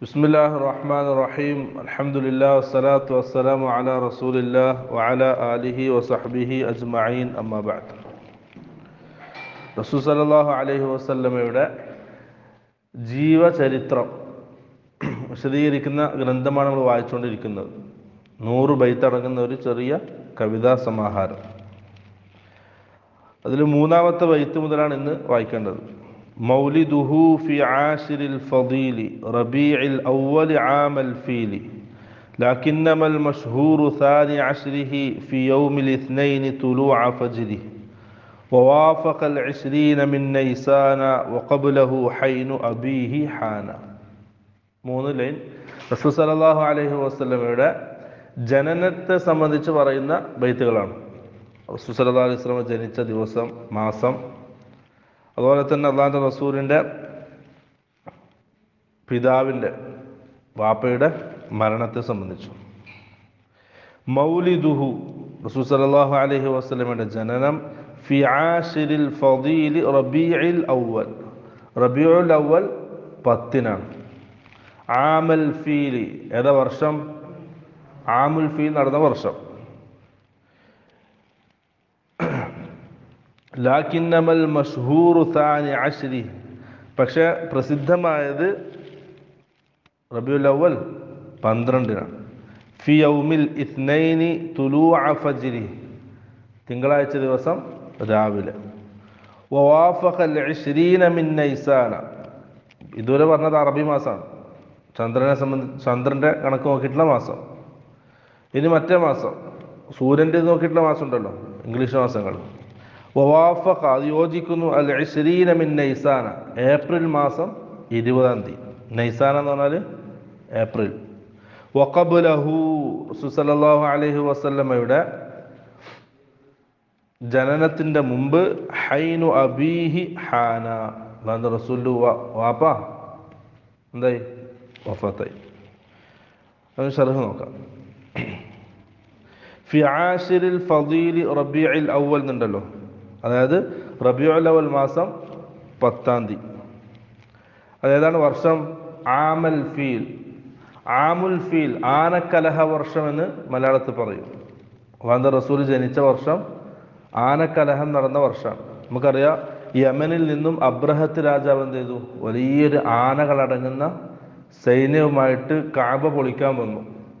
بسم الله الرحمن الرحيم الحمد لله والصلاة والسلام على رسول الله وعلى آله وصحبه أجمعين أما بعد റസൂൽ സല്ലല്ലാഹു അലൈഹി വസല്ലമയുടെ ജീവചരിത്രം വിശദീകരിക്കുന്ന ഗ്രന്ഥമാണ് നമ്മൾ വായിച്ചുകൊണ്ടിരിക്കുന്നത് നൂറ് ബൈത്ത് അടങ്ങുന്ന ഒരു ചെറിയ കവിതാ സമാഹാരം അതിൽ മൂന്നാമത്തെ ബൈത്ത് മുതലാണ് ഇന്ന് വായിക്കേണ്ടത് മൗലിദുഹു ഫി ആശിരിൽ ഫദീലി റബീഇൽ അവ്വൽ ആമൽ ഫീലി لكنما المشهور ثاني عشره في يوم الاثنين طلوع فجره ووافق العشرين من نيسان وقبله حين أبيه حانا മൂന്ന് ലൈൻ റസൂൽ സല്ലല്ലാഹു അലൈഹി വസല്ലമയുടെ ജനനത്തെ സംബന്ധിച്ച് പറയുന്ന ബൈത്തുകളാണ് റസൂൽ സല്ലല്ലാഹു അലൈഹി വസല്ലമ ജനിച്ച ദിവസം മാസം അതുപോലെ തന്നെ അള്ളാഹുന്റെ റസൂലിൻ്റെ പിതാവിൻ്റെ വാപ്പയുടെ മരണത്തെ സംബന്ധിച്ചു മൗലിദുഹു റസൂൽ സല്ലല്ലാഹു അലൈഹി വസല്ലമയുടെ ജനനം ഫി ആഷിരിൽ ഫദീൽ റബീഇൽ അവ്വൽ റബീഉൽ അവ്വൽ പത്തിനാണ് ആമൽ ഫീലി ഏതാ വർഷം ആമുൽ ഫീൽ നടന്ന വർഷം ലാക്കിന്നമൽ മഷ്ഹൂറു താനി അശ്രി പക്ഷെ പ്രസിദ്ധമായത് റബിയുൽ അവൽ പന്ത്രണ്ടിനാണ് ഫി യൗമിൽ ഇത്നൈനി തുലൂ ഫജ്രി തിങ്കളാഴ്ച ദിവസം രാവിലെ വവാഫഖൽ ഇശ്രീന മിൻ നൈസാന ഇതുവരെ പറഞ്ഞത് അറബി മാസമാണ് ചന്ദ്രനെ സംബന്ധിച്ച് ചന്ദ്രൻ്റെ കണക്ക് നോക്കിയിട്ടുള്ള മാസം ഇനി മറ്റേ മാസം സൂര്യൻ്റെ നോക്കിയിട്ടുള്ള മാസം ഉണ്ടല്ലോ ഇംഗ്ലീഷ് മാസങ്ങൾ വവാഫഖ അത് യോജിക്കുന്നു അൽ ഇശ്രീന മിൻ നൈസാന ഏപ്രിൽ മാസം ഇരുപതാം തീയതി നൈസാന എന്ന് പറഞ്ഞാൽ ഏപ്രിൽ വഖബുലഹു സുസലല്ലാഹു അലൈഹി വസല്ലമയുടെ ജനനത്തിൻ്റെ മുമ്പ് ഹൈനു അബീഹി ഹാന അല്ലാണ്ട് റസൂലു വാപ്പ എന്തായി വഫാത്തായി അത് ഷർഹ് നോക്കാം ഫി ആഷിറിൽ ഫദീലി റബീഇൽ അവൽ എന്നുണ്ടല്ലോ അതായത് റബിയുൽ അവൽ മാസം പത്താം തീയതി അതേതാണ് വർഷം ആമൽ ഫീൽ ആമുൽ ഫീൽ ആനക്കലഹ വർഷം എന്ന് മലയാളത്തിൽ പറയും വാന്ത റസൂൽ ജനിച്ച വർഷം ആനക്കലഹം നടന്ന വർഷമാണ് നമുക്കറിയാം യമനിൽ നിന്നും അബ്രഹത്ത് രാജാവ് എന്ത് ചെയ്തു വലിയൊരു ആനകളടങ്ങുന്ന സൈന്യവുമായിട്ട് കാബ പൊളിക്കാൻ വന്നു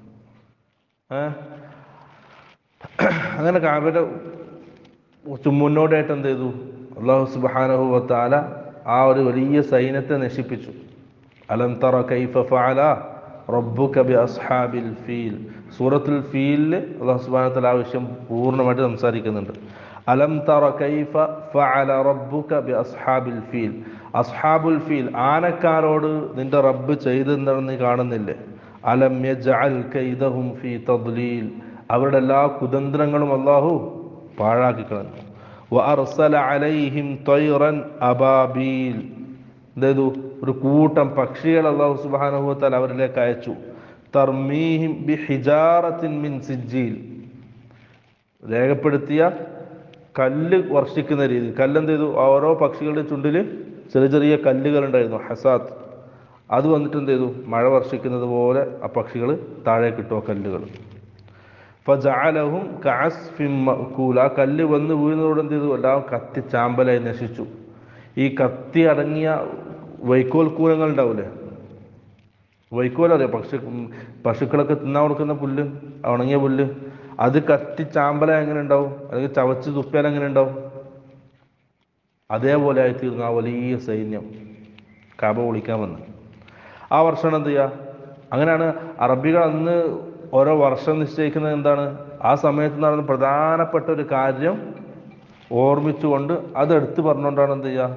അങ്ങനെ കാബയുടെ മുന്നോടിയായിട്ട് എന്ത് ചെയ്തു അള്ളാഹു സുബാനഹു വത്താല ആ ഒരു വലിയ സൈന്യത്തെ നശിപ്പിച്ചു അലം തറ കൈഫ ഫഅല റബ്ബുക ബി അസ്ഹാബിൽ ഫീൽ സൂറത്തുൽ ഫീലിൽ അള്ളാഹു സുബാനത്തല ആ വിഷയം പൂർണ്ണമായിട്ട് സംസാരിക്കുന്നുണ്ട് അലം തറ കൈഫ ഫഅല റബ്ബുക ബി അസ്ഹാബിൽ ഫീൽ അസ്ഹാബുൽ ഫീൽ ആനക്കാരോട് നിന്റെ റബ്ബ് ചെയ്തെന്താണെന്ന് നീ കാണുന്നില്ലേ അലം യജ്അൽ കൈദഹും ഫീ തദ്ലീൽ അവരുടെ എല്ലാ കുതന്ത്രങ്ങളും അള്ളാഹു പാഴാക്കി കളഞ്ഞു വഅർസല അലൈഹിം ത്വയ്റൻ അബാബീൽ എന്തേതു ഒരു കൂട്ടം പക്ഷികൾ അള്ളാഹു സുബ്ഹാനഹു വതആല അവരിലേക്ക് അയച്ചു തർമീഹിം ബി ഹിജാറത്തിൻ മിൻ സിജ്ജീൽ രേഖപ്പെടുത്തിയ കല്ല് വർഷിക്കുന്ന രീതി കല്ലെന്ത് ചെയ്തു ഓരോ പക്ഷികളുടെ ചുണ്ടിൽ ചെറിയ ചെറിയ കല്ലുകൾ ഉണ്ടായിരുന്നു ഹസാത്ത് അത് വന്നിട്ട് എന്ത് ചെയ്തു മഴ വർഷിക്കുന്നത് പോലെ ആ പക്ഷികൾ താഴേക്ക് ഇട്ടു ആ കല്ലുകൾ ഫജഅലഹും കഅസ്ഫിൻ മഅകൂൽ ആ കല്ല് വന്ന് വീഴുന്നതോടെ എന്ത് ചെയ്തു എല്ലാം കത്തി ചാമ്പലായി നശിച്ചു ഈ കത്തി അടങ്ങിയ വൈക്കോൽ കൂനങ്ങൾ ഉണ്ടാവില്ലേ വൈക്കോൽ അറിയാം പക്ഷി പശുക്കളൊക്കെ തിന്നാൻ കൊടുക്കുന്ന പുല്ല് ഉണങ്ങിയ പുല്ല് അത് കത്തി ചാമ്പല എങ്ങനെ ഉണ്ടാവും അല്ലെങ്കിൽ ചവച്ച് തുപ്പിയാൽ എങ്ങനെ ഉണ്ടാവും അതേപോലെ ആയിത്തീർന്നു ആ വലിയ സൈന്യം കാബ പൊളിക്കാൻ വന്ന് ആ വർഷമാണ് എന്ത് ചെയ്യുക അങ്ങനെയാണ് അറബികൾ അന്ന് ഓരോ വർഷം നിശ്ചയിക്കുന്നത് എന്താണ് ആ സമയത്ത് നടന്ന പ്രധാനപ്പെട്ട ഒരു കാര്യം ഓർമ്മിച്ചുകൊണ്ട് അത് എടുത്തു പറഞ്ഞുകൊണ്ടാണ് എന്ത് ചെയ്യുക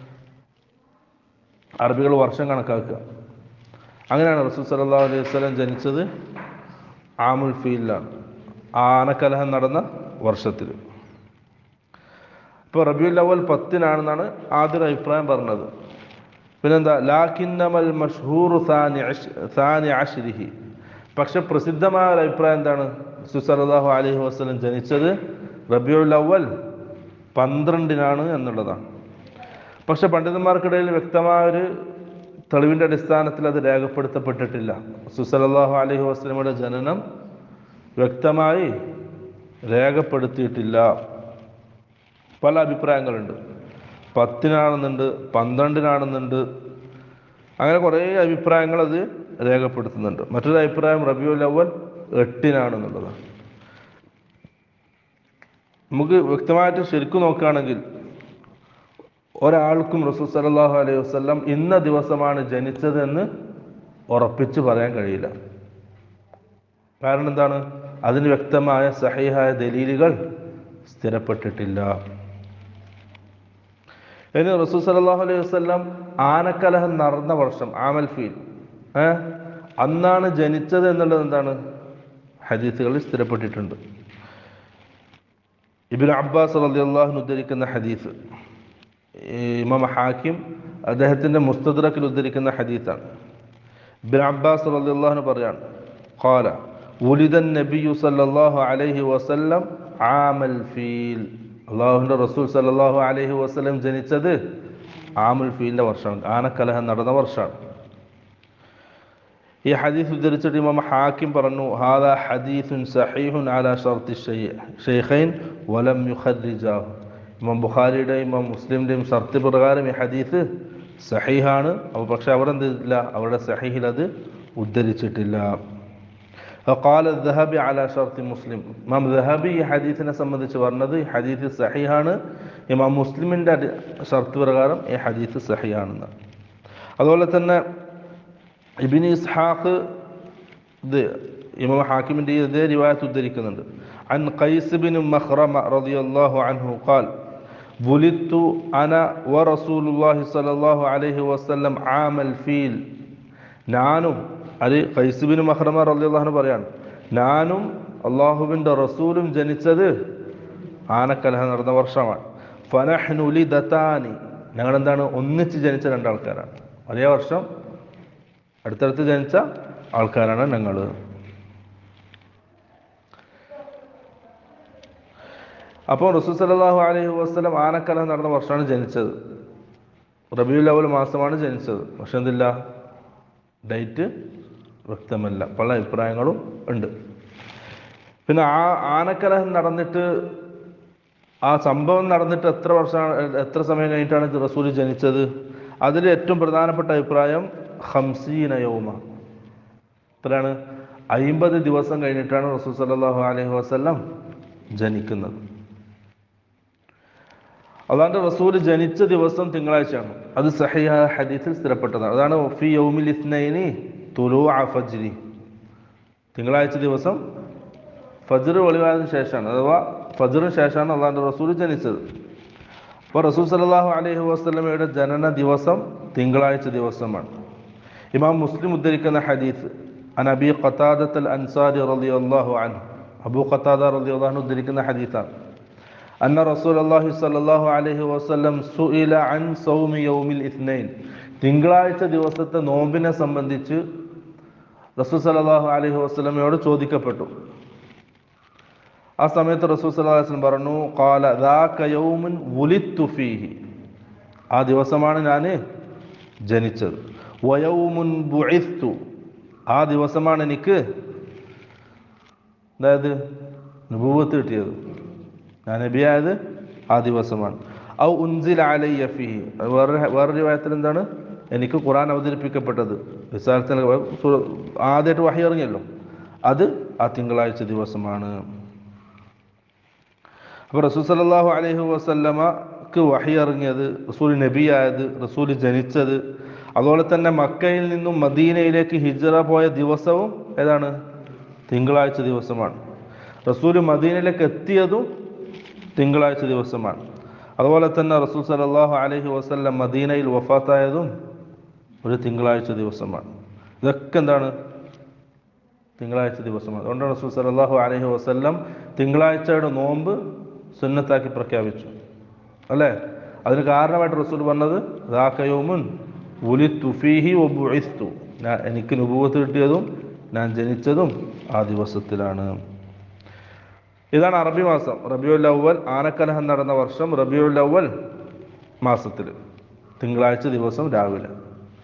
അറബികൾ വർഷം കണക്കാക്കുക അങ്ങനെയാണ് റസൂൽ സല്ലല്ലാഹു അലൈഹി വസല്ലം ജനിച്ചത് ആമുൽ ഫീലിലാണ് ആനക്കലഹം നടന്ന വർഷത്തിൽ ഇപ്പോൾ റബിയുൽ അവൽ പത്തിനാണെന്നാണ് ആദ്യ അഭിപ്രായം പറഞ്ഞത് പിന്നെന്താ ലാക്കിന്നമൽ മഷ്ഹൂർ സാനി ആഷിരിഹി പക്ഷെ പ്രസിദ്ധമായ ഒരു അഭിപ്രായം എന്താണ് സുസലാഹു അലൈഹി വസ്ലം ജനിച്ചത് റബിയുൽ അവൽ പന്ത്രണ്ടിനാണ് എന്നുള്ളതാണ് പക്ഷെ പണ്ഡിതന്മാർക്കിടയിൽ വ്യക്തമായ ഒരു തെളിവിൻ്റെ അടിസ്ഥാനത്തിൽ അത് രേഖപ്പെടുത്തപ്പെട്ടിട്ടില്ല സുസലല്ലാഹു അലൈഹി വസ്ലമയുടെ ജനനം വ്യക്തമായി രേഖപ്പെടുത്തിയിട്ടില്ല പല അഭിപ്രായങ്ങളുണ്ട് പത്തിനാണെന്നുണ്ട് പന്ത്രണ്ടിനാണെന്നുണ്ട് അങ്ങനെ കുറേ അഭിപ്രായങ്ങൾ അത് രേഖപ്പെടുത്തുന്നുണ്ട് മറ്റൊരു അഭിപ്രായം റബിയുൽ അവൽ എട്ടിനാണെന്നുള്ളതാണ് നമുക്ക് വ്യക്തമായിട്ട് ശരിക്കും നോക്കുകയാണെങ്കിൽ ഒരാൾക്കും റസൂൽ സല്ലല്ലാഹു അലൈഹി വസല്ലം ഇന്ന ദിവസമാണ് ജനിച്ചതെന്ന് ഉറപ്പിച്ച് പറയാൻ കഴിയില്ല കാരണം എന്താണ് അതിന് വ്യക്തമായ സഹിഹായ ദലീലുകൾ സ്ഥിരപ്പെട്ടിട്ടില്ല ഇനി റസൂൽ സല്ലല്ലാഹു അലൈഹി വസല്ലം ആനക്കലഹം നടന്ന വർഷം ആമൽ ഫീൽ ഏ അന്നാണ് ജനിച്ചത് എന്നുള്ളത് എന്താണ് ഹദീസുകളിൽ സ്ഥിരപ്പെട്ടിട്ടുണ്ട് ഇബിൻ അബ്ബാസ് റളിയല്ലാഹു ഉദ്ധരിക്കുന്ന ഹദീസ് ഈ ഇമാം ഹാക്കിം അദ്ദേഹത്തിൻ്റെ മുസ്തദ്രക്കിൽ ഉദ്ധരിക്കുന്ന ഹദീസാണ് ഇബിൻ അബ്ബാസ് റളിയല്ലാഹു പറയാണ് ഖാല ولد النبي صلى الله عليه وسلم عام الفيل അള്ളാഹുവിൻ്റെ റസൂൽ സല്ലല്ലാഹു അലൈഹി വസല്ലം ജനിച്ചത് ആമുൽ ഫീലിൻ്റെ വർഷമാണ് ആനക്കലഹം നടന്ന വർഷമാണ് ഈ ഹദീസ് ഉദ്ധരിച്ചിട്ട് ഇമാം ഹാക്കിം പറഞ്ഞു ഹാദ ഹദീസുൻ സഹീഹുൻ അല ഷർത്തി ഷെയ്ഖൈൻ വലം യുഖർരിജാഹു ഇമാം ബുഖാരിയുടെ ഇമാം മുസ്ലിമിൻ്റെയും ഷർത്ത് പ്രകാരം ഈ ഹദീസ് സഹീഹാണ് അപ്പോൾ പക്ഷെ അവിടെ എന്തില്ല അവരുടെ സഹീഹിൽ അത് ഉദ്ധരിച്ചിട്ടില്ല قال الذهبي على شرط مسلم ഇമാം ദഹബി ഈ ഹദീസിനെ സംബന്ധിച്ച് പറഞ്ഞത് ഈ ഹദീസ് സഹിഹാണ് ഇമാം മുസ്ലിമിൻ്റെ ഷർത്ത് പ്രകാരം ഈ ഹദീസ് സഹിയാണെന്ന് അതുപോലെ തന്നെ ഇബിൻ ഇസ്ഹാഖ് ഇത് ഇമാം ഹാക്കിമിൻ്റെ ഇതേ റിവായത്ത് ഉദ്ധരിക്കുന്നുണ്ട് عن قيس بن مخرمة رضي الله عنه قال ولدت أنا ورسول الله صلى الله عليه وسلم عام الفيل ഞാനും അത് ഖൈസുബിൻ മഹ്റമ റളിയല്ലാഹു പറയാണ് ഞാനും അള്ളാഹുവിൻ്റെ റസൂലും ജനിച്ചത് ആനക്കലഹ നടന്ന വർഷമാണ് ഫനഹ്നുലി ദത്താനി ഞങ്ങൾ എന്താണ് ഒന്നിച്ച് ജനിച്ച രണ്ടാൾക്കാരാണ് അതേ വർഷം അടുത്തടുത്ത് ജനിച്ച ആൾക്കാരാണ് ഞങ്ങൾ അപ്പോൾ റസൂൽ സല്ലല്ലാഹു അലൈഹി വസല്ലം ആനക്കലഹ നടന്ന വർഷമാണ് ജനിച്ചത് റബിയുൽ അവൽ മാസമാണ് ജനിച്ചത് പക്ഷെ എന്തില്ല ഡേറ്റ് വ്യക്തമല്ല പല അഭിപ്രായങ്ങളും ഉണ്ട് പിന്നെ ആ ആനക്കലഹം നടന്നിട്ട് ആ സംഭവം നടന്നിട്ട് എത്ര വർഷമാണ് എത്ര സമയം കഴിഞ്ഞിട്ടാണ് റസൂൽ ജനിച്ചത് അതിൽ ഏറ്റവും പ്രധാനപ്പെട്ട അഭിപ്രായം ഹംസീന യൗമ എത്രയാണ് അയിമ്പത് ദിവസം കഴിഞ്ഞിട്ടാണ് റസൂൽ സല്ലല്ലാഹു അലൈഹി വസല്ലം ജനിക്കുന്നത് അള്ളാന്റെ റസൂൽ ജനിച്ച ദിവസം തിങ്കളാഴ്ചയാണ് അത് സഹിഹ ഹദീസിൽ സ്ഥിരപ്പെട്ടതാണ് അതാണ് ഫി യൗമിൽ ഇസ്നൈനി തുലു ഫജ്രി തിങ്കളാഴ്ച ദിവസം ഫജ്ർ വെളിവായതിനു ശേഷമാണ് അഥവാ ഫജ്റിന് ശേഷമാണ് അള്ളാന്റെ റസൂൽ ജനിച്ചത് അപ്പോൾ റസൂൽ സല്ലല്ലാഹു അലൈഹി വസല്ലമയുടെ ജനന ദിവസം തിങ്കളാഴ്ച ദിവസമാണ് ഇമാം മുസ്ലിം ഉദ്ധരിക്കുന്ന ഹദീസ് അൻ അബി ഖത്താദത്ത് അൻസാരി റളിയല്ലാഹു അൻഹു അബൂ ഖത്താദ റളിയല്ലാഹു അൻഹു ഉദ്ധരിക്കുന്ന ഹദീസാണ് أن رسول الله صلى الله عليه وسلم سئل عن صوم يوم الاثنين തിങ്കളാഴ്ച ദിവസത്തെ നോമ്പിനെ സംബന്ധിച്ച് റസൂൽ സല്ലല്ലാഹു അലൈഹി വസല്ലമയോട് ചോദിക്കപ്പെട്ടു ആ സമയത്ത് റസൂൽ സല്ലല്ലാഹു അലൈഹി വസല്ലം പറഞ്ഞു ഖാല ദാക യൗമുൻ വുലിത്തു ഫീഹി ആ ദിവസമാണ് ഞാൻ ജനിച്ചത് വയൗമുൻ ബുഇസ്തു ആ ദിവസമാണ് എനിക്ക് അതായത് നുബൂവത്ത് കിട്ടിയത് ഞാൻ നബിയായത് ആ ദിവസമാണ് ഔ ഉൻസിൽ അലയ്യ ഫിഹി അത് വേറൊരു വേറൊരു വിവാഹത്തിൽ എന്താണ് എനിക്ക് ഖുറാൻ അവതരിപ്പിക്കപ്പെട്ടത് വിസാരത്തിൽ ആദ്യമായിട്ട് വഹി ഇറങ്ങിയല്ലോ അത് ആ തിങ്കളാഴ്ച ദിവസമാണ് അപ്പോൾ റസൂൽ സല്ലല്ലാഹു അലൈഹി വസല്ലമക്ക് വഹി ഇറങ്ങിയത് റസൂൽ നബിയായത് റസൂൽ ജനിച്ചത് അതുപോലെ തന്നെ മക്കയിൽ നിന്നും മദീനയിലേക്ക് ഹിജ്റ പോയ ദിവസവും ഏതാണ് തിങ്കളാഴ്ച ദിവസമാണ് റസൂൽ മദീനയിലേക്ക് എത്തിയതും തിങ്കളാഴ്ച ദിവസമാണ് അതുപോലെ തന്നെ റസൂൽ സലല്ലാഹു അലൈഹി വസല്ലം മദീനയിൽ വഫാത്തായതും ഒരു തിങ്കളാഴ്ച ദിവസമാണ് ഇതൊക്കെ എന്താണ് തിങ്കളാഴ്ച ദിവസമാണ് അതുകൊണ്ടാണ് റസൂൽ സലല്ലാഹു അലൈഹി വസല്ലം തിങ്കളാഴ്ചയുടെ നോമ്പ് സുന്നത്താക്കി പ്രഖ്യാപിച്ചു അല്ലേ അതിന് കാരണമായിട്ട് റസൂൽ പറഞ്ഞത് ദാക്കയോമുൻ ഉലി തുഫീഹി ഒബുഇസ്തു ഞാൻ എനിക്ക് നുപൂവത്ത് കിട്ടിയതും ഞാൻ ജനിച്ചതും ആ ദിവസത്തിലാണ് ഇതാണ് അറബി മാസം റബിയുൽ അവൽ ആനക്കലഹം നടന്ന വർഷം റബിയുൽ അവൽ മാസത്തിൽ തിങ്കളാഴ്ച ദിവസം രാവിലെ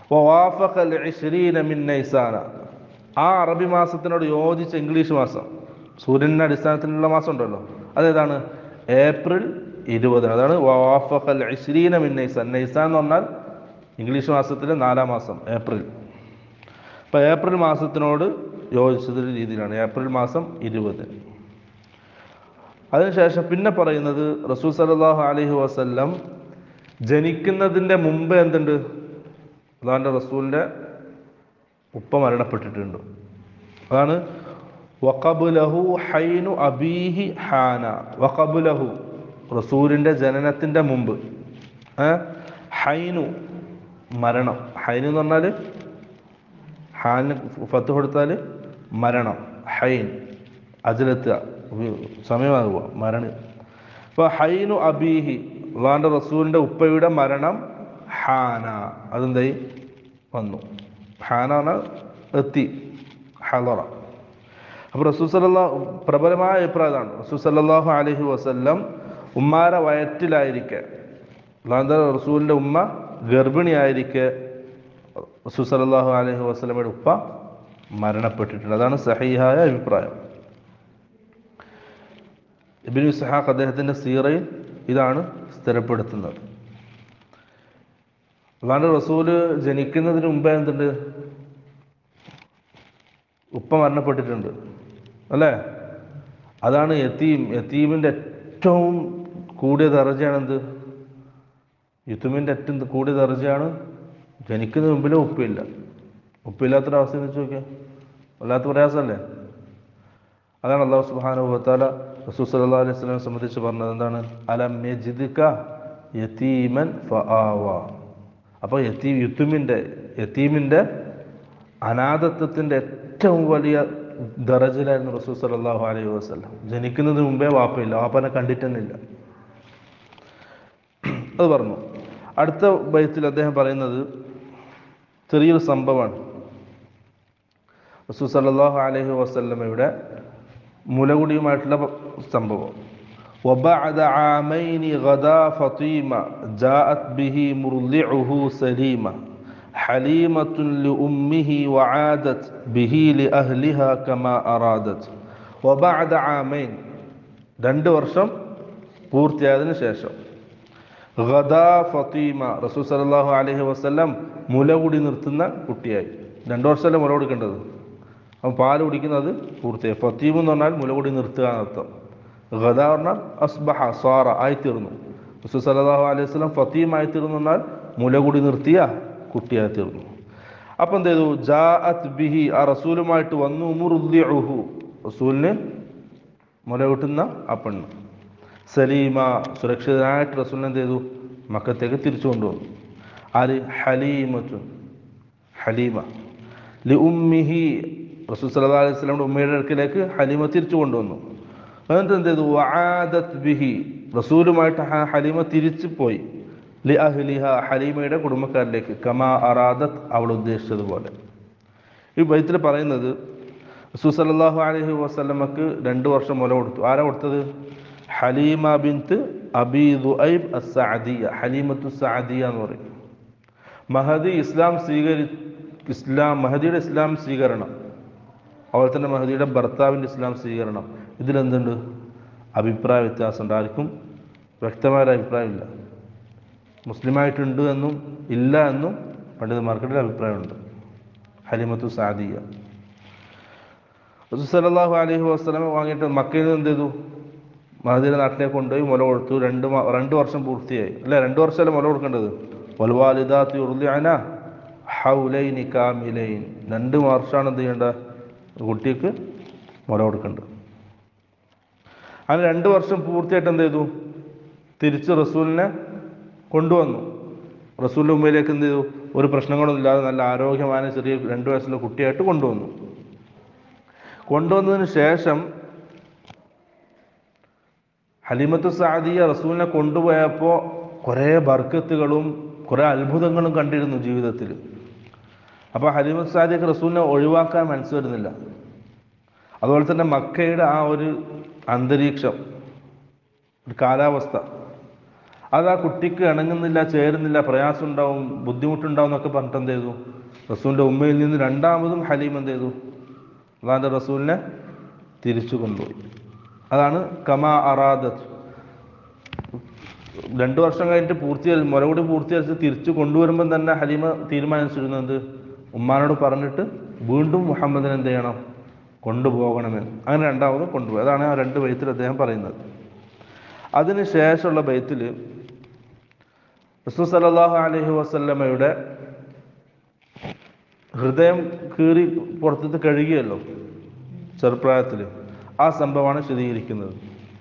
വവാഫഖൽ ഇശ്രീന മിൻ നൈസാന ആ അറബി മാസത്തിനോട് യോജിച്ച ഇംഗ്ലീഷ് മാസം സൂര്യൻ്റെ അടിസ്ഥാനത്തിലുള്ള മാസം ഉണ്ടല്ലോ അതേതാണ് ഏപ്രിൽ ഇരുപതിന് അതാണ് വവാഫഖൽ ഇശ്രീന മിൻ നൈസാൻ നൈസാൻ എന്ന് പറഞ്ഞാൽ ഇംഗ്ലീഷ് മാസത്തിലെ നാലാം മാസം ഏപ്രിൽ അപ്പോൾ ഏപ്രിൽ മാസത്തിനോട് യോജിച്ചത് രീതിയിലാണ് ഏപ്രിൽ മാസം ഇരുപത് അതിനുശേഷം പിന്നെ പറയുന്നത് റസൂൽ സല്ലല്ലാഹു അലൈഹി വസല്ലം ജനിക്കുന്നതിൻ്റെ മുമ്പ് എന്തുണ്ട് അതാണ്ട് റസൂലിൻ്റെ ഉപ്പ മരണപ്പെട്ടിട്ടുണ്ട് അതാണ് വഖബുലഹു ഹൈനു അബീഹി ഹാന വഖബുലഹു റസൂലിൻ്റെ ജനനത്തിൻ്റെ മുമ്പ് ഏ? ഹൈനു മരണം ഹൈനു എന്ന് പറഞ്ഞാൽ ഹാന് ഫത്ത് കൊടുത്താൽ മരണം ഹൈൻ അജലെത്തുക സമയമാകുക മരണ അപ്പോൾ ഹൈനു അബീഹി അള്ളാൻ്റെ റസൂലിൻ്റെ ഉപ്പയുടെ മരണം ഹാന അതെന്തായി വന്നു ഹാന പറഞ്ഞാൽ എത്തി ഹലറ അപ്പോൾ റസൂൽ സല്ലാ പ്രബലമായ അഭിപ്രായമാണ് റസൂൽ സല്ലാഹു അലഹി വസല്ലം ഉമ്മാര വയറ്റിലായിരിക്കെ അള്ളാഹ് റസൂലിൻ്റെ ഉമ്മ ഗർഭിണിയായിരിക്കെ റസൂൽ സല്ലാഹു അലഹി വസ്ലമയുടെ ഉപ്പ മരണപ്പെട്ടിട്ടുണ്ട് അതാണ് സഹീഹായ അഭിപ്രായം ഇബിൻ ഇസ്ഹാഖ് അദ്ദേഹത്തിൻ്റെ സീറയിൽ ഇതാണ് സ്ഥിരപ്പെടുത്തുന്നത് അള്ളാൻ്റെ റസൂല് ജനിക്കുന്നതിന് മുമ്പേ എന്തുണ്ട് ഉപ്പ മരണപ്പെട്ടിട്ടുണ്ട് അല്ലേ അതാണ് യത്തീം യത്തീമിൻ്റെ ഏറ്റവും കൂടിയ ദർജയാണ് എന്ത് യുത്തുമിൻ്റെ ഏറ്റവും കൂടിയ ദർജയാണ് ജനിക്കുന്നതിന് മുമ്പിലും ഉപ്പില്ല ഉപ്പില്ലാത്തൊരവസ്ഥ എന്ന് വെച്ച് നോക്കിയാൽ വല്ലാത്ത പ്രയാസമല്ലേ അതാണ് അള്ളാഹു സുബാനു ബത്താല റസൂൽ സല്ലാ അലൈഹി സ്വലമെ സംബന്ധിച്ച് പറഞ്ഞത് എന്താണ് അലം യജിദ്ക യതീമൻ ഫആവ അപ്പോൾ യത്തീ യുത്തുമിൻ്റെ യത്തീമിൻ്റെ അനാഥത്വത്തിൻ്റെ ഏറ്റവും വലിയ ദറജിലായിരുന്നു റസൂൽ സല്ലാഹു അലൈഹി വസ്ലം ജനിക്കുന്നതിന് മുമ്പേ വാപ്പയില്ല വാപ്പനെ കണ്ടിട്ടെന്നില്ല അത് പറഞ്ഞു അടുത്ത ബൈത്തിൽ അദ്ദേഹം പറയുന്നത് ചെറിയൊരു സംഭവമാണ് റസൂൽ സല്ലാഹു അലൈഹി വസല്ലമയുടെ മുലകുടിയുമായിട്ടുള്ള സംഭവം وبعد عامين غدا فطيمة جاءت به مرضعه سليمة حليمة لأمه وعادت به لأهلها كما أرادت وبعد عامين രണ്ട് വർഷം പൂർത്തിയായതിനു ശേഷം ഗദാ ഫത്തീമ റസൂൽ സല്ലല്ലാഹു അലൈഹി വസല്ലം മുല കുടി നിർത്തുന്ന കുട്ടിയായി രണ്ടു വർഷമല്ലേ മുല കുടിക്കേണ്ടത് അപ്പം പാല് കുടിക്കുന്നത് പൂർത്തിയായി ഫത്തീം എന്ന് പറഞ്ഞാൽ മുല കുടി നിർത്തുക എന്നർത്ഥം ഗദ പറഞ്ഞാൽ അസ്ബഹ സ്വാറ ആയിത്തീർന്നു റസൂൽ സല്ലല്ലാഹു അലൈഹി വസല്ലം ഫത്തീം ആയിത്തീർന്നു എന്നാൽ മുല കുടി നിർത്തിയ കുട്ടിയായി തീർന്നു അപ്പം എന്ത് ചെയ്തു ജാഅത്ത് ബിഹി ആ റസൂലുമായിട്ട് വന്നു മുറുദ്ദിഉഹു റസൂലിന് മുല കൂട്ടുന്ന ആ പെണ്ണ് സലീമ സുരക്ഷിതനായിട്ട് റസൂലിനെ എന്ത് ചെയ്തു മക്കത്തേക്ക് തിരിച്ചു കൊണ്ടുവന്നു ആര് ഹലീമത്തു ഹലീമ ലി ഉമ്മിഹി റസൂൽ സല്ലല്ലാഹു അലൈഹി വസല്ലമയുടെ ഉമ്മയുടെ അടുക്കിലേക്ക് ഹലീമ തിരിച്ചു കൊണ്ടുവന്നു എന്നിട്ട് എന്ത് ചെയ്തു വആദത്ത് ബിഹി റസൂലുമായിട്ട് ഹ- ഹലീമ തിരിച്ചു പോയി ലി അഹ്ലിഹ ഹലീമയുടെ കുടുംബക്കാരിലേക്ക് കമാ അറാദത്ത് അവൾ ഉദ്ദേശിച്ചതുപോലെ ഈ ബൈത്തിൽ പറയുന്നത് റസൂൽ സല്ലല്ലാഹു അലൈഹി വസല്ലമക്ക് രണ്ട് വർഷം മുല കൊടുത്തു ആരാ കൊടുത്തത് ഹലീമ ബിൻത്ത് അബി ദുഐബ് അസാദിയ ഹലീമത്തു സാദിയ എന്ന് പറയും മഹദി ഇസ്ലാം സ്വീകരി ഇസ്ലാം മഹദിയുടെ ഇസ്ലാം സ്വീകരണം അതുപോലെ തന്നെ മഹദിയുടെ ഭർത്താവിൻ്റെ ഇസ്ലാം സ്വീകരണം ഇതിലെന്തുണ്ട് അഭിപ്രായ വ്യത്യാസമുണ്ട് ആർക്കും വ്യക്തമായ ഒരു അഭിപ്രായമില്ല മുസ്ലിമായിട്ടുണ്ട് എന്നും ഇല്ല എന്നും പണ്ഡിതന്മാർക്കിടയിൽ അഭിപ്രായമുണ്ട് ഹലിമത്തു സാദിയ റസൂൽ സല്ലല്ലാഹു അലൈഹി വസ്ലമെ വാങ്ങിയിട്ട് മക്കയിൽ നിന്ന് എന്ത് ചെയ്തു മഹദിയുടെ നാട്ടിലേക്ക് കൊണ്ടുപോയി മുല കൊടുത്തു രണ്ട് മാ- രണ്ട് വർഷം പൂർത്തിയായി അല്ലേ രണ്ട് വർഷമല്ലേ മുല കൊടുക്കേണ്ടത് വൽവാലിദാത്തി ഉറുദിഅന ഹൗലൈനി കാമിലൈൻ രണ്ട് വർഷമാണ് എന്ത് ചെയ്യേണ്ടത് കുട്ടിക്ക് മുല കൊടുക്കേണ്ടത് അങ്ങനെ രണ്ട് വർഷം പൂർത്തിയായിട്ട് എന്ത് ചെയ്തു തിരിച്ച് റസൂലിനെ കൊണ്ടുവന്നു റസൂലിൻ്റെ ഉമ്മയിലേക്ക് എന്ത് ചെയ്തു ഒരു പ്രശ്നങ്ങളൊന്നും ഇല്ലാതെ നല്ല ആരോഗ്യമായ ചെറിയ രണ്ട് വയസ്സുള്ള കുട്ടിയായിട്ട് കൊണ്ടുവന്നു കൊണ്ടുവന്നതിന് ശേഷം ഹലിമത്ത് സാദിയ റസൂലിനെ കൊണ്ടുപോയപ്പോൾ കുറേ ബർക്കത്തുകളും കുറേ അത്ഭുതങ്ങളും കണ്ടിരുന്നു ജീവിതത്തിൽ അപ്പോൾ ഹലിമത്ത് സാദിയക്ക് റസൂലിനെ ഒഴിവാക്കാൻ മനസ്സ് വരുന്നില്ല അതുപോലെ തന്നെ മക്കയുടെ ആ ഒരു അന്തരീക്ഷം ഒരു കാലാവസ്ഥ അത് ആ കുട്ടിക്ക് ഇണങ്ങുന്നില്ല ചേരുന്നില്ല പ്രയാസം ഉണ്ടാവും ബുദ്ധിമുട്ടുണ്ടാവും എന്നൊക്കെ പറഞ്ഞിട്ട് എന്ത് ചെയ്തു റസൂലിൻ്റെ ഉമ്മയിൽ നിന്ന് രണ്ടാമതും ഹലീം എന്ത് ചെയ്തു അള്ളാഹിൻ്റെ റസൂലിനെ തിരിച്ചു കൊണ്ടുപോയി അതാണ് കമാ അറാദത്ത് രണ്ടു വർഷം കഴിഞ്ഞിട്ട് പൂർത്തീകരിച്ച് മുലകൂടി പൂർത്തീകരിച്ച് തിരിച്ചു കൊണ്ടുവരുമ്പം തന്നെ ഹലീമ തീരുമാനിച്ചിരുന്നത് ഉമ്മാനോട് പറഞ്ഞിട്ട് വീണ്ടും മുഹമ്മദിനെ എന്ത് ചെയ്യണം കൊണ്ടുപോകണമെന്ന് അങ്ങനെ രണ്ടാമതും കൊണ്ടുപോയി അതാണ് ആ രണ്ട് ബൈത്തിൽ അദ്ദേഹം പറയുന്നത് അതിന് ശേഷമുള്ള ബൈത്തിൽ റസൂൽ സല്ലല്ലാഹു അലൈഹി വസല്ലമയുടെ ഹൃദയം കീറി പുറത്തേക്ക് കഴുകിയല്ലോ ചെറുപ്രായത്തിൽ ആ സംഭവമാണ് വിശദീകരിക്കുന്നത്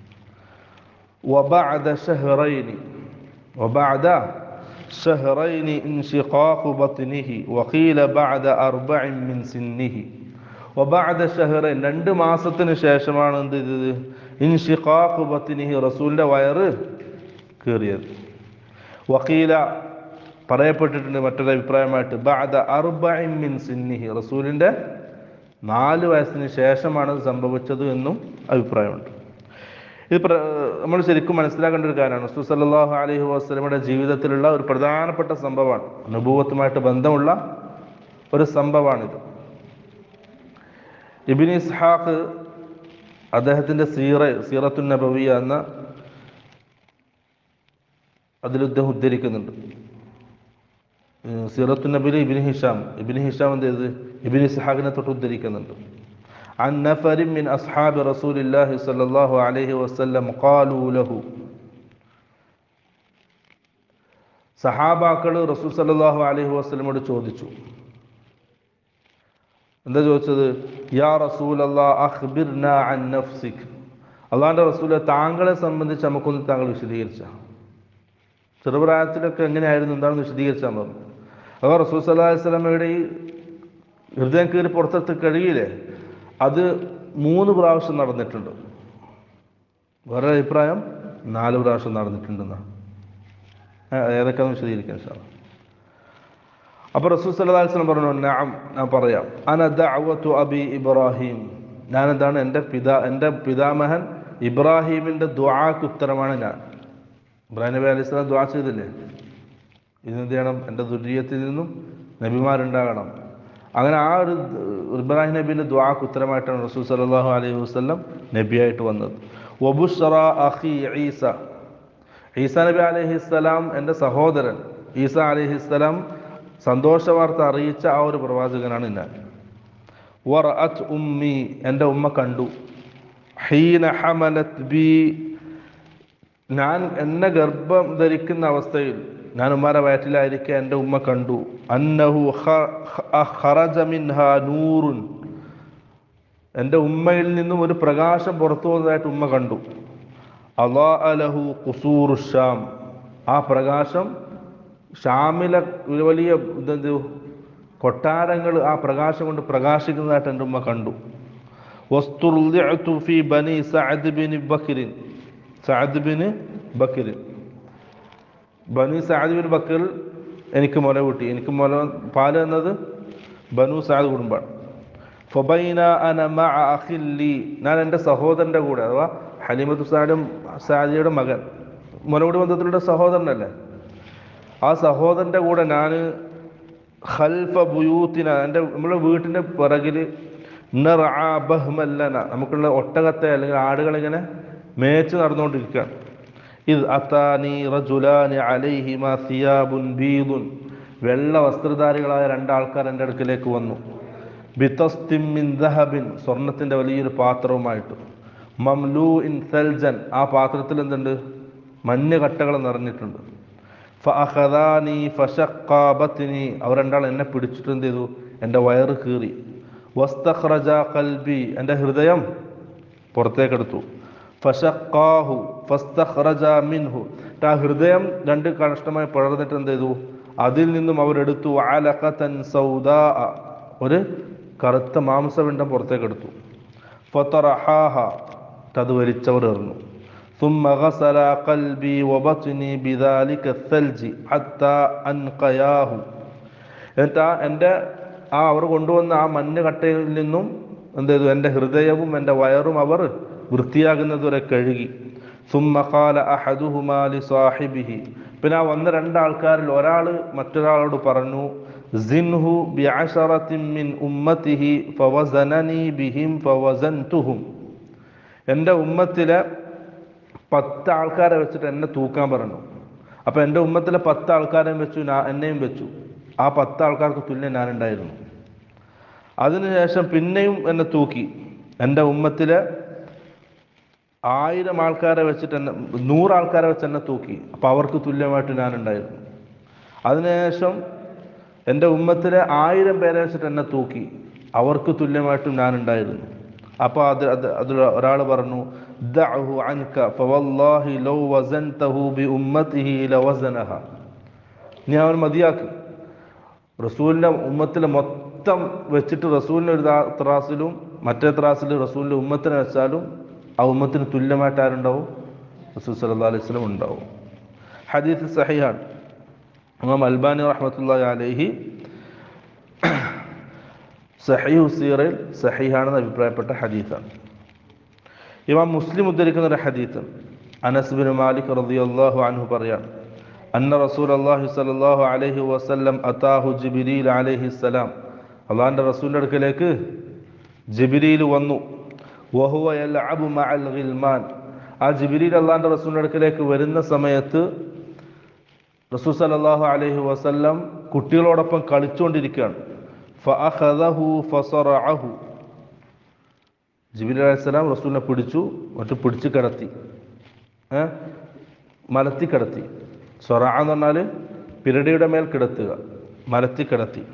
وبعد شهرين وبعد شهرين انشقاق بطنه وقيل بعد أربع من سنه وبعد شهرين രണ്ട് മാസത്തിന് ശേഷമാണ് എന്ത് ചെയ്തത് ഇൻഷിഖാഖ് ബത്തിനിഹി റസൂലിന്റെ വയറ് കീറിയത് വക്കീല പറയപ്പെട്ടിട്ടുണ്ട് മറ്റൊരു അഭിപ്രായമായിട്ട് ബാദ അർബഇൻ മിൻ സിന്നിഹി റസൂലിന്റെ നാല് വയസ്സിന് ശേഷമാണ് ഇത് സംഭവിച്ചത് എന്നും അഭിപ്രായമുണ്ട് ഇത് പ്ര- നമ്മൾ ശരിക്കും മനസ്സിലാക്കേണ്ട ഒരു കാര്യമാണ് റസൂൽ സല്ലല്ലാഹു അലൈഹി വസല്ലമയുടെ ജീവിതത്തിലുള്ള ഒരു പ്രധാനപ്പെട്ട സംഭവമാണ് അനുഭവത്തുമായിട്ട് ബന്ധമുള്ള ഒരു സംഭവമാണിത് ഇബിൻ ഇസ്ഹാഖ് അദ്ദേഹത്തിന്റെ സീറ സീറത്തുൻ നബവിയ എന്ന അതിൽ അദ്ദേഹം ഉദ്ധരിക്കുന്നുണ്ട് സീറത്തു നബിയിൽ ഇബിൻ ഹിഷാം ഇബിൻ ഹിഷാം എന്ത് ചെയ്ത് ഇബിൻ ഇസ്ഹാഖിനെ തൊട്ട് ഉദ്ധരിക്കുന്നുണ്ട് عن نفر من أصحاب رسول الله صلى الله عليه وسلم قالوا له സഹാബാക്കൾ റസൂൽ സല്ലല്ലാഹു അലൈഹി വസല്ലമയോട് ചോദിച്ചു എന്താ ചോദിച്ചത് യാ റസൂൽ അഖ്ബിർന അൻ നഫ്സിക് അള്ളാഹിൻ്റെ റസൂലെ താങ്കളെ സംബന്ധിച്ച് നമുക്കൊന്ന് താങ്കൾ വിശദീകരിച്ച ചെറുപ്രായത്തിലൊക്കെ എങ്ങനെയായിരുന്നു എന്താണെന്ന് വിശദീകരിച്ചാൽ പറഞ്ഞു അപ്പോൾ റസൂൽ സല്ലല്ലാഹു അലൈഹി വസല്ലമയുടെ ഈ ഹൃദയം കീറി പുറത്തെടുത്ത് കഴിയില്ലേ അത് മൂന്ന് പ്രാവശ്യം നടന്നിട്ടുണ്ട് വേറെ അഭിപ്രായം നാല് പ്രാവശ്യം നടന്നിട്ടുണ്ടെന്നാണ് ഏതൊക്കെയാണെന്ന് വിശദീകരിക്കാൻ സാർ അപ്പോൾ റസൂൽ സല്ലല്ലാഹു അലൈഹി വസല്ലം പറഞ്ഞു നഅം ഞാൻ പറയാം അന ദഅവതു അബി ഇബ്രാഹിം ഞാൻ എന്താണ് എൻ്റെ പിതാ എൻ്റെ പിതാമഹൻ ഇബ്രാഹിമിൻ്റെ ദുആക്ക് ഉത്തരമാണ് ഞാൻ ഇബ്രാഹിം നബി അലൈഹി സ്വലാം ദുആ ചെയ്തില്ലേ ഇതെന്ത് ചെയ്യണം എൻ്റെ ദുര്യത്തിൽ നിന്നും നബിമാരുണ്ടാകണം അങ്ങനെ ആ ഒരു ഇബ്രാഹിം നബീൻ്റെ ദുആക്ക് ഉത്തരമായിട്ടാണ് റസൂൽ സല്ലല്ലാഹു അലൈഹി വസല്ലം നബിയായിട്ട് വന്നത് വബുഷറ അഖി ഈസ ഈസ നബി അലൈഹിസ്സലാം എൻ്റെ സഹോദരൻ ഈസ അലൈഹിസ്സലാം സന്തോഷ വാർത്ത അറിയിച്ച ആ ഒരു പ്രവാചകനാണ് ഞാൻ വറഅത് ഉമ്മി എൻ്റെ ഉമ്മ കണ്ടു ഹീന ഹമലത് ബി ഞാൻ എന്നെ ഗർഭം ധരിക്കുന്ന അവസ്ഥയിൽ ഞാൻ ഉമ്മാരെ വയറ്റിലായിരിക്കെ എൻ്റെ ഉമ്മ കണ്ടു അന്നഹു ഖ- ഖ- ഖറജ മിൻഹാ നൂറുൻ എൻ്റെ ഉമ്മയിൽ നിന്നും ഒരു പ്രകാശം പുറത്തു വന്നതായിട്ട് ഉമ്മ കണ്ടു അള്ളാ അലഹു കുസൂറു ഷാം ആ പ്രകാശം ഷാമിലെ ഒരു വലിയ ഇതെന്ത് കൊട്ടാരങ്ങൾ ആ പ്രകാശം കൊണ്ട് പ്രകാശിക്കുന്നതായിട്ട് എൻ്റെ ഉമ്മ കണ്ടു വസ്തുർദിഅതു ഫി ബനി സഅദ് ബിൻ ബക്രിൻ സഅദ് ബിൻ ബക്രിൻ ബനു സഅദ് ബിൻ ബക്കർ എനിക്ക് മുല കൂട്ടി എനിക്ക് മുല പാല് എന്നത് ബനു സഅദ് കുടുംബാണ് ഫബൈന അന മഅ അഖില്ലി ഞാൻ എൻ്റെ സഹോദരൻ്റെ കൂടെ അഥവാ ഹലിമത്തു സാദും സാദിയുടെ മകൻ മുലകുടി ബന്ധത്തിലുള്ള സഹോദരനല്ലേ ആ സഹോദരൻ്റെ കൂടെ ഞാൻ ഖൽഫ ബുയൂത്തിന എൻ്റെ നമ്മുടെ വീട്ടിൻ്റെ പിറകിൽ നർആ ബഹ്മല്ലന നമുക്കുള്ള ഒട്ടകത്തെ അല്ലെങ്കിൽ ആടുകളെ ഇങ്ങനെ മേച്ച് നടന്നുകൊണ്ടിരിക്കുകയാണ് ഇത് അത്താനി റജുലാനി അലൈഹിമ സിയാബുൻ ബീദുൻ വെള്ള വസ്ത്രധാരികളായ രണ്ടാൾക്കാർ എൻ്റെ അടുക്കിലേക്ക് വന്നു ബിതസ്തിം മിൻ ദഹബിൻ സ്വർണത്തിൻ്റെ വലിയൊരു പാത്രവുമായിട്ട് മംലൂ ഇൻ സൽജൻ ആ പാത്രത്തിൽ എന്തുണ്ട് മഞ്ഞ കട്ടകൾ നിറഞ്ഞിട്ടുണ്ട് ഫഅഖദാനി ഫശഖാ ബത്നി അവർ രണ്ടാൾ എന്നെ പിടിച്ചിട്ട് എന്ത് ചെയ്തു എൻ്റെ വയറ് കീറി വസ്തഖ്റജ കൽബി എൻ്റെ ഹൃദയം പുറത്തേക്കെടുത്തു ഫശഖാഹു ഫസ്തഖ്റജ മിൻഹു എന്നിട്ട് ആ ഹൃദയം രണ്ട് കഷ്ടമായി പിളർന്നിട്ട് എന്ത് ചെയ്തു അതിൽ നിന്നും അവരെടുത്തു അലഖതൻ സൗദാ ഒരു കറുത്ത മാംസപിണ്ഡം പുറത്തേക്കെടുത്തു ഫതറഹാഹ അത് വലിച്ചവർ എറിഞ്ഞു ثم غسل قلبي وبطني بذلك الثلج حتى أنقياه എന്നിട്ട് ആ എൻ്റെ ആ അവർ കൊണ്ടുവന്ന ആ മഞ്ഞ കട്ടയിൽ നിന്നും എന്ത് ചെയ്തു എൻ്റെ ഹൃദയവും എൻ്റെ വയറും അവർ വൃത്തിയാകുന്നത് വരെ കഴുകി ثم قال أحدهما لصاحبه പിന്നെ ആ വന്ന രണ്ടാൾക്കാരിൽ ഒരാൾ മറ്റൊരാളോട് പറഞ്ഞു സിൻഹു ബിഅശറത്തിൻ മിൻ ഉമ്മത്തിഹി ഫവസനനി ബിഹിം ഫവസൻതുഹും എൻ്റെ ഉമ്മത്തിലെ പത്ത് ആൾക്കാരെ വെച്ചിട്ട് എന്നെ തൂക്കാൻ പറഞ്ഞു അപ്പോൾ എൻ്റെ ഉമ്മത്തിലെ പത്ത് ആൾക്കാരെയും വെച്ചു ഞാൻ എന്നെയും വെച്ചു ആ പത്ത് ആൾക്കാർക്ക് തുല്യം ഞാനുണ്ടായിരുന്നു അതിനുശേഷം പിന്നെയും എന്നെ തൂക്കി എൻ്റെ ഉമ്മത്തിലെ ആയിരം ആൾക്കാരെ വെച്ചിട്ട് എന്നെ നൂറ് ആൾക്കാരെ വെച്ച് എന്നെ തൂക്കി അപ്പോൾ അവർക്ക് തുല്യമായിട്ട് ഞാനുണ്ടായിരുന്നു അതിനുശേഷം എൻ്റെ ഉമ്മത്തിലെ ആയിരം പേരെ വെച്ചിട്ട് എന്നെ തൂക്കി അവർക്ക് തുല്യമായിട്ടും ഞാനുണ്ടായിരുന്നു അപ്പോൾ അത് അത് അതിൽ ഒരാൾ പറഞ്ഞു ദഅഹു അൻക ഫവല്ലാഹി ലൗ വസൻതഹു ബി ഉമ്മത്തിഹി ലവസനഹ നീ അവൻ മതിയാക്ക് റസൂലിൻ്റെ ഉമ്മത്തിലെ മൊത്തം വെച്ചിട്ട് റസൂലിൻ്റെ ഒരു ത്രാ- ത്രാസിലും മറ്റേ ത്രാസിൽ റസൂലിൻ്റെ ഉമ്മത്തിനെ വെച്ചാലും ആ ഉമ്മത്തിന് തുല്യമായിട്ട് ആരുണ്ടാവും റസൂൽ സല്ലല്ലാഹു അലൈഹി വസല്ലം ഉണ്ടാവും ഹദീസ് സഹിഹാണ് ഇമാം അൽബാനി റഹ്മത്തുള്ളാഹി അലൈഹി സഹീഹ് സീറയിൽ സഹീഹാണെന്ന് അഭിപ്രായപ്പെട്ട ഹദീസാണ് ഇമാം മുസ്ലിം ഉദ്ധരിക്കുന്ന ഒരു ഹദീസ് അനസ് ബിൻ മാലിക് റളിയല്ലാഹു അൻഹു പറയാണ് അന്ന റസൂൽ അള്ളാഹി സല്ലല്ലാഹു അലൈഹി വസല്ലം അതാഹു ജിബിരീൽ അലൈഹി സലാം അള്ളാഹിൻ്റെ റസൂലിൻ്റെ അടുക്കലേക്ക് ജിബിരിയിൽ വന്നു വഹുവ യൽഅബു മഅൽ ഗിൽമാൻ ആ ജിബിരിൽ അള്ളാഹിൻ്റെ റസൂലിൻ്റെ അടുക്കലേക്ക് വരുന്ന സമയത്ത് റസൂൽ സല്ലല്ലാഹു അലൈഹി വസല്ലം കുട്ടികളോടൊപ്പം കളിച്ചുകൊണ്ടിരിക്കുകയാണ് ഫഅഖദഹു ഫസറഅഹു ജിബിലി അലൈഹിസ്സലാം റസൂലിനെ പിടിച്ചു മറ്റു പിടിച്ച് കിടത്തി ഏ? മലത്തി കിടത്തി സൊറ എന്ന് പറഞ്ഞാൽ പിരടിയുടെ മേൽ കിടത്തുക മലത്തി കിടത്തി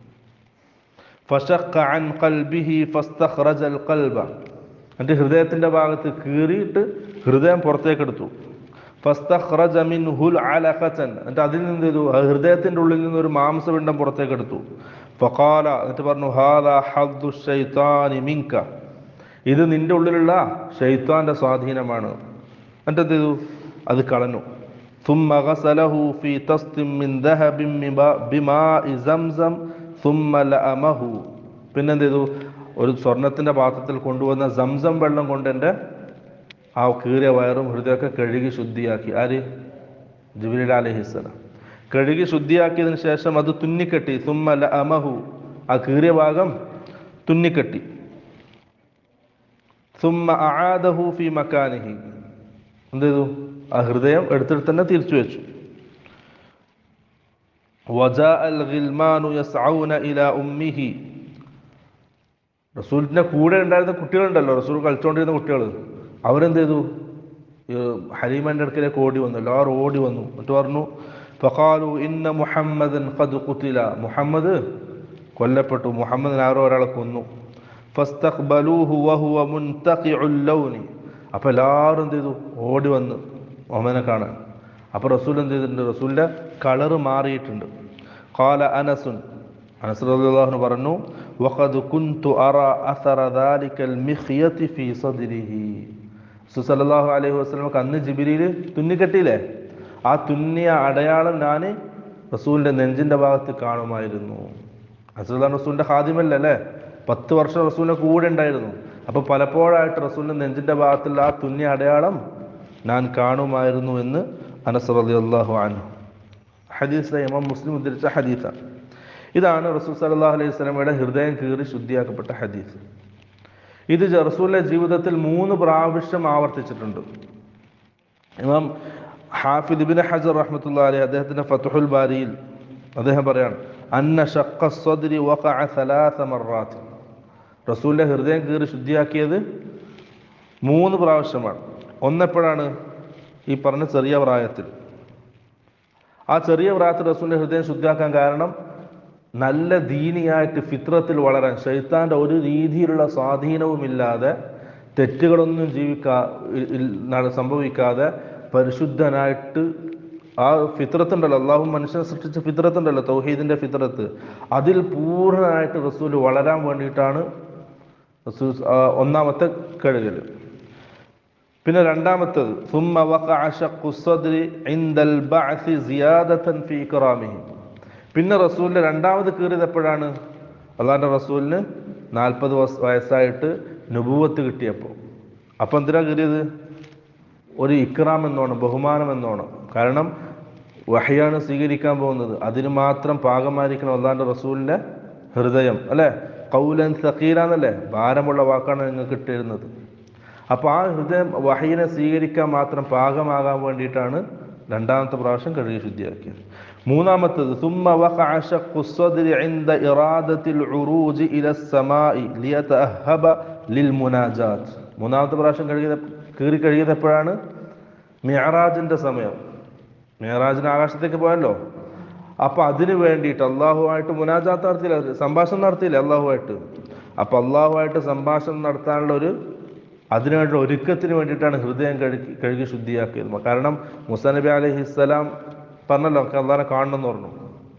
ഫശഖ അൻ ഖൽബിഹി ഫസ്തഖ്റജൽ ഖൽബ എന്നിട്ട് ഹൃദയത്തിന്റെ ഭാഗത്ത് കീറിയിട്ട് ഹൃദയം പുറത്തേക്ക് എടുത്തു ഫസ്തഖ്റജ മിൻഹുൽ അലഖതൻ എന്നിട്ട് അതിൽ നിന്ന് എന്ത് ചെയ്തു ആ ഹൃദയത്തിന്റെ ഉള്ളിൽ നിന്ന് ഒരു മാംസപിണ്ഡം പുറത്തേക്ക് എടുത്തു ഫഖാല എന്നിട്ട് പറഞ്ഞു ഹാദാ ഹദ്ദു ശൈത്താനി മിൻക ഇത് നിന്റെ ഉള്ളിലുള്ള ഷെയ്ത്താന്റെ സ്വാധീനമാണ് എന്നിട്ട് എന്ത് ചെയ്തു അത് കളഞ്ഞു ثم غسله في طست من ذهب بما- بماء زمزم ثم لأمه പിന്നെന്ത് ചെയ്തു ഒരു സ്വർണത്തിന്റെ പാത്രത്തിൽ കൊണ്ടുവന്ന സംസം വെള്ളം കൊണ്ട് എൻ്റെ ആ കീറിയ വയറും ഹൃദയമൊക്കെ കഴുകി ശുദ്ധിയാക്കി ആര് ജിബിലി അലഹിസ്സലാം കഴുകി ശുദ്ധിയാക്കിയതിന് ശേഷം അത് തുന്നിക്കെട്ടി സുമ്മ അമഹു ആ കീറിയ ഭാഗം തുന്നിക്കെട്ടി സുമ്മ അആദഹു ഫി മക്കാനിഹി എന്ത് ചെയ്തു ആ ഹൃദയം എടുത്തിട്ട് തന്നെ തിരിച്ചു വെച്ചു وجاء الغلمان يسعون إلى أمه റസൂലിന്റെ കൂടെ ഉണ്ടായിരുന്ന കുട്ടികളുണ്ടല്ലോ റസൂൽ കളിച്ചുകൊണ്ടിരുന്ന കുട്ടികൾ അവരെന്ത് ചെയ്തു ഈ ഹലീമന്റെ അടുക്കലേക്ക് ഓടി വന്നു എല്ലാവരും ഓടി വന്നു എന്നിട്ട് പറഞ്ഞു ഫഖാലു ഇന്ന മുഹമ്മദൻ ഖദ് ഖുതില മുഹമ്മദ് കൊല്ലപ്പെട്ടു മുഹമ്മദിന് ആരോ ഒരാളെ കൊന്നു ഫസ്തഖ്ബലൂഹു വഹുവ മുൻതഖിഉൽ ലൗനി അപ്പോൾ എല്ലാവരും എന്ത് ചെയ്തു ഓടി വന്ന് മുഹമ്മദിനെ കാണാൻ അപ്പോൾ റസൂൽ എന്ത് ചെയ്തിട്ടുണ്ട് റസൂലിന്റെ കളറ് മാറിയിട്ടുണ്ട് ഖാല അനസുൻ അനസ് റളിയല്ലാഹു പറഞ്ഞു വഖദ് കുൻതു അറ അസറ ദാലിക്കൽ മിഖ്യതി ഫീ സദ്രിഹി റസൂൽ സല്ലല്ലാഹു അലൈഹി വസല്ലമക്ക് അന്ന് ജിബ്രീൽ തുന്നിക്കെട്ടിയില്ലേ ആ തുന്നിയ അടയാളം ഞാൻ റസൂലിന്റെ നെഞ്ചിന്റെ ഭാഗത്ത് കാണുമായിരുന്നു അസുല്ലാൻ റസൂലിന്റെ ഹാദിമല്ലേ അല്ലേ പത്ത് വർഷം റസൂലിന്റെ കൂടെ ഉണ്ടായിരുന്നു അപ്പൊ പലപ്പോഴായിട്ട് റസൂലിന്റെ നെഞ്ചിന്റെ ഭാഗത്തുള്ള ആ തുന്നിയ അടയാളം ഞാൻ കാണുമായിരുന്നു എന്ന് അനസ് റളിയല്ലാഹു അൻഹു ഹദീസ് ഇമാം മുസ്ലിം ഉദ്ധരിച്ച ഹദീസാണ് ഇതാണ് റസൂൽ സല്ലല്ലാഹു അലൈഹി വസല്ലമയുടെ ഹൃദയം കീറി ശുദ്ധിയാക്കപ്പെട്ട ഹദീസ് ഇത് ജ- റസൂലിന്റെ ജീവിതത്തിൽ മൂന്ന് പ്രാവശ്യം ആവർത്തിച്ചിട്ടുണ്ട് ഇമാം ഹാഫിദ് ഇബ്നു ഹജർ റഹ്മത്തുള്ളാഹി അലൈഹി അദ്ദേഹത്തിന്റെ ഫത്ഹുൽ ബാരിയിൽ അദ്ദേഹം പറയാണ് അന്ന ഷഖ സ്വദ്രി വഖഅ സലാസ മർറാത്ത് റസൂലിന്റെ ഹൃദയം കീറി ശുദ്ധിയാക്കിയത് മൂന്ന് പ്രാവശ്യമാണ് ഒന്നെപ്പോഴാണ് ഈ പറഞ്ഞ ചെറിയ പ്രായത്തിൽ ആ ചെറിയ പ്രായത്തിൽ റസൂലിന്റെ ഹൃദയം ശുദ്ധിയാക്കാൻ കാരണം നല്ല ദീനിയായിട്ട് ഫിത്രത്തിൽ വളരാൻ ഷെയ്ത്താന്റെ ഒരു രീതിയിലുള്ള സ്വാധീനവുമില്ലാതെ തെറ്റുകളൊന്നും ജീവിക്കാ ഇ- ഇൽ- നട- സംഭവിക്കാതെ പരിശുദ്ധനായിട്ട് ആ ഫിത്രത്തുണ്ടല്ലോ അള്ളാഹു മനുഷ്യനെ സൃഷ്ടിച്ച ഫിത്രത്തുണ്ടല്ലോ തൗഹീദിന്റെ ഫിത്രത്ത് അതിൽ പൂർണ്ണനായിട്ട് റസൂൽ വളരാൻ വേണ്ടിയിട്ടാണ് റസൂൽ ആ, ഒന്നാമത്തെ കഴുകൽ പിന്നെ രണ്ടാമത്തത് ثم وقع شق الصدر عند البعث زيادة في إكرامه പിന്നെ റസൂലിന്റെ രണ്ടാമത് കീറിയത് എപ്പോഴാണ് അള്ളാഹിന്റെ റസൂലിന് നാൽപ്പത് വയസ്സായിട്ട് നുബുവത്ത് കിട്ടിയപ്പോൾ അപ്പം എന്തിനാ കീറിയത് ഒരു ഇക്രാം എന്നോണം ബഹുമാനം എന്നോണം കാരണം വഹയാണ് സ്വീകരിക്കാൻ പോകുന്നത് അതിന് മാത്രം പാകമായിരിക്കണം അള്ളാന്റെ റസൂലിന്റെ ഹൃദയം അല്ലേ കൗലൻ സക്കീല എന്നല്ലേ ഭാരമുള്ള വാക്കാണ് നിങ്ങൾക്ക് ഇട്ടിരുന്നത് അപ്പോൾ ആ ഹൃദയം വഹയിനെ സ്വീകരിക്കാൻ മാത്രം പാകമാകാൻ വേണ്ടിയിട്ടാണ് രണ്ടാമത്തെ പ്രാവശ്യം കഴുകി ശുദ്ധിയാക്കിയത് മൂന്നാമത്തത് ثم وقع شق الصدر عند إرادة العروج إلى السماء ليتأهب للمناجات മൂന്നാമത്തെ പ്രാവശ്യം കഴുകിയത് കീറി കഴുകിയത് എപ്പോഴാണ് മിയറാജിന്റെ സമയം മിയറാജിന് ആകാശത്തേക്ക് പോയല്ലോ അപ്പൊ അതിന് വേണ്ടിയിട്ട് അള്ളാഹുമായിട്ട് മുനാജാത്ത് നടത്തിയില്ല സംഭാഷണം നടത്തിയില്ല അള്ളാഹുമായിട്ട് അപ്പൊ അള്ളാഹുമായിട്ട് സംഭാഷണം നടത്താനുള്ള ഒരു അതിനുവേണ്ട ഒരുക്കത്തിന് വേണ്ടിയിട്ടാണ് ഹൃദയം കഴുകി കഴുകി ശുദ്ധിയാക്കിയത് കാരണം മുസാ നബി അലഹിസ്സലാം പറഞ്ഞല്ലോ അള്ളാഹിനെ കാണണം എന്ന് പറഞ്ഞു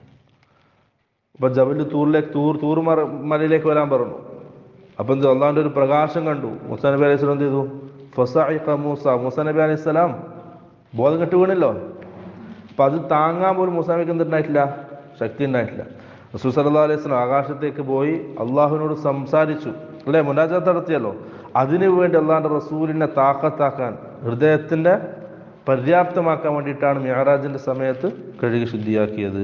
അപ്പൊ ജബല് തൂറിലേക്ക് തൂർ തൂർ മറ മലയിലേക്ക് വരാൻ പറഞ്ഞു അപ്പൊ എന്ത് അള്ളാഹിന്റെ ഒരു പ്രകാശം കണ്ടു മുസാ നബി അലൈഹി സ്വലം എന്ത് ചെയ്തു ഫസായിഖ മൂസ മുസാ നബി അലൈഹി സ്വലാം ബോധം കെട്ട് വീണല്ലോ അപ്പൊ അത് താങ്ങാൻ പോലും മുസാനബിക്ക് എന്തുണ്ടായിട്ടില്ല ശക്തി ഉണ്ടായിട്ടില്ല റസൂൽ സല്ലാ അലൈഹി സ്വലം ആകാശത്തേക്ക് പോയി അള്ളാഹുവിനോട് സംസാരിച്ചു അല്ലെ മുനാജാത്ത് നടത്തിയല്ലോ അതിനു വേണ്ടി അള്ളാഹിന്റെ റസൂലിനെ താക്കത്താക്കാൻ ഹൃദയത്തിന്റെ പര്യാപ്തമാക്കാൻ വേണ്ടിയിട്ടാണ് മിയാറാജിന്റെ സമയത്ത് കഴുകി ശുദ്ധിയാക്കിയത്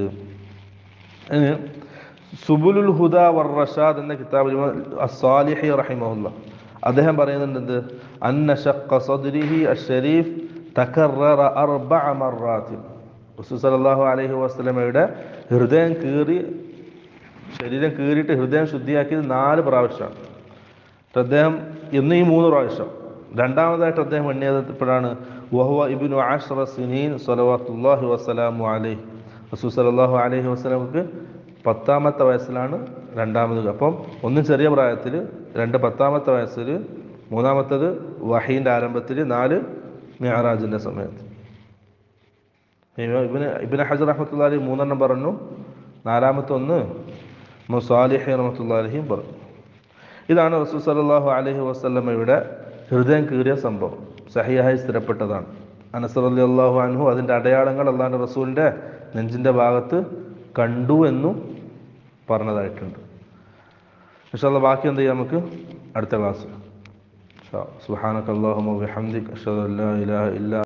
ഇനി സുബുലുൽ ഹുദ വർ റഷാദ് എന്ന കിതാബിൽ അസ്സാലിഹി റഹിമഹുല്ല അദ്ദേഹം പറയുന്നുണ്ട് എന്ത് അന്ന ഷഖ സദ്രിഹി അഷരീഫ് തകററ അർബഅ മർറാത്തിൻ റസൂൽ സല്ലല്ലാഹു അലൈഹി വസല്ലമയുടെ ഹൃദയം കീറി ശരീരം കീറിയിട്ട് ഹൃദയം ശുദ്ധിയാക്കിയത് നാല് പ്രാവശ്യമാണ് എന്നിട്ട് അദ്ദേഹം ഇന്ന് ഈ മൂന്ന് പ്രാവശ്യം രണ്ടാമതായിട്ട് അദ്ദേഹം എണ്ണിയത് എപ്പോഴാണ് വഹുവ ഇബിനു ആഷറ സിനീൻ സലവാത്തുല്ലാഹി വസ്സലാമു അലൈഹി റസൂൽ സല്ലല്ലാഹു അലൈഹി വസ്ലമക്ക് പത്താമത്തെ വയസ്സിലാണ് രണ്ടാമത് അപ്പം ഒന്ന് ചെറിയ പ്രായത്തിൽ രണ്ട് പത്താമത്തെ വയസ്സിൽ മൂന്നാമത്തത് വഹീൻ്റെ ആരംഭത്തിൽ നാല് മിയാറാജിൻ്റെ സമയത്ത് ഇബിന് ഇബിന് ഹജർ റഹ്മത്തുള്ളി മൂന്നെണ്ണം പറഞ്ഞു നാലാമത്തെ ഒന്ന് മുസാലിഹി റഹ്മത്തുള്ളാഹിയും പറഞ്ഞു ഇതാണ് റസൂൽ സല്ലല്ലാഹു അലൈഹി വസല്ലമയുടെ ഹൃദയം കീറിയ സംഭവം സഹിയായി സ്ഥിരപ്പെട്ടതാണ് അനസർ അലി അള്ളാഹു അൻഹു അതിൻ്റെ അടയാളങ്ങൾ അള്ളാഹുൻ്റെ റസൂലിൻ്റെ നെഞ്ചിൻ്റെ ഭാഗത്ത് കണ്ടു എന്നും പറഞ്ഞതായിട്ടുണ്ട് ഇൻഷാല്ല ബാക്കി എന്ത് ചെയ്യാം നമുക്ക് അടുത്ത ക്ലാസ് സുഹാനക്കല്ലാഹു ബിഹംദിക് അഷ്ഹദു അല്ലാ ഇലാഹ ഇല്ലാ